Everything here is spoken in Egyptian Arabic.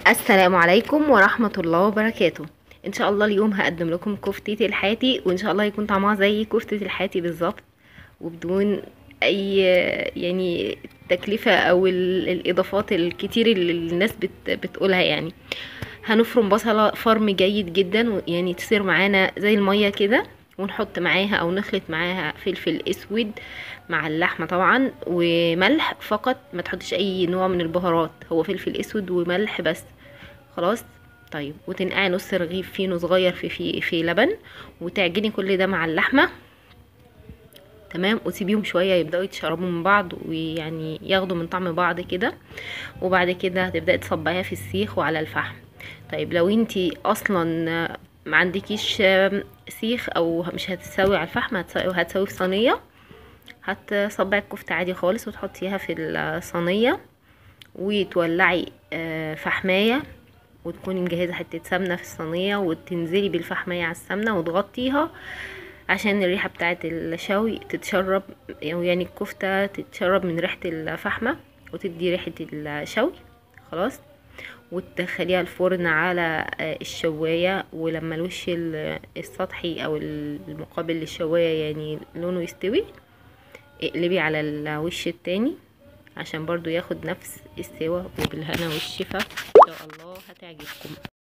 السلام عليكم ورحمة الله وبركاته ان شاء الله اليوم هقدم لكم كفتة الحاتي وان شاء الله يكون طعمها زي كفتة الحاتي بالظبط وبدون اي يعني تكلفة او ال- الاضافات الكتير اللي الناس بت بتقولها يعني هنفرم بصلة فرم جيد جدا و- يعني تصير معانا زي المية كده ونحط معاها او نخلط معاها فلفل اسود مع اللحمة طبعا وملح فقط ما تحطش اي نوع من البهارات هو فلفل اسود وملح بس خلاص طيب وتنقعي نص رغيف فينو صغير في في في لبن وتعجني كل ده مع اللحمه تمام وتسيبيهم شويه يبداوا يتشربوا من بعض ويعني ياخدوا من طعم بعض كده وبعد كده هتبداي تصبعيها في السيخ وعلى الفحم طيب لو انتي اصلا ما عندكيش سيخ او مش هتسوي على الفحم هتسوي هتسوي في صينيه هتصبعي الكفته عادي خالص وتحطيها في الصينيه وتولعي فحمايه وتكوني مجهزه حته سمنه في الصينيه وتنزلي بالفحمايه على السمنه وتغطيها عشان الريحه بتاعه الشوي تتشرب يعني الكفته تتشرب من ريحه الفحمه وتدي ريحه الشوي خلاص وتدخليها الفرن على الشوايه ولما الوش السطحي او المقابل للشوايه يعني لونه يستوي اقلبي على الوش التاني عشان برضو ياخد نفس السوا وبالهنا والشفا ان شاء الله هتعجبكم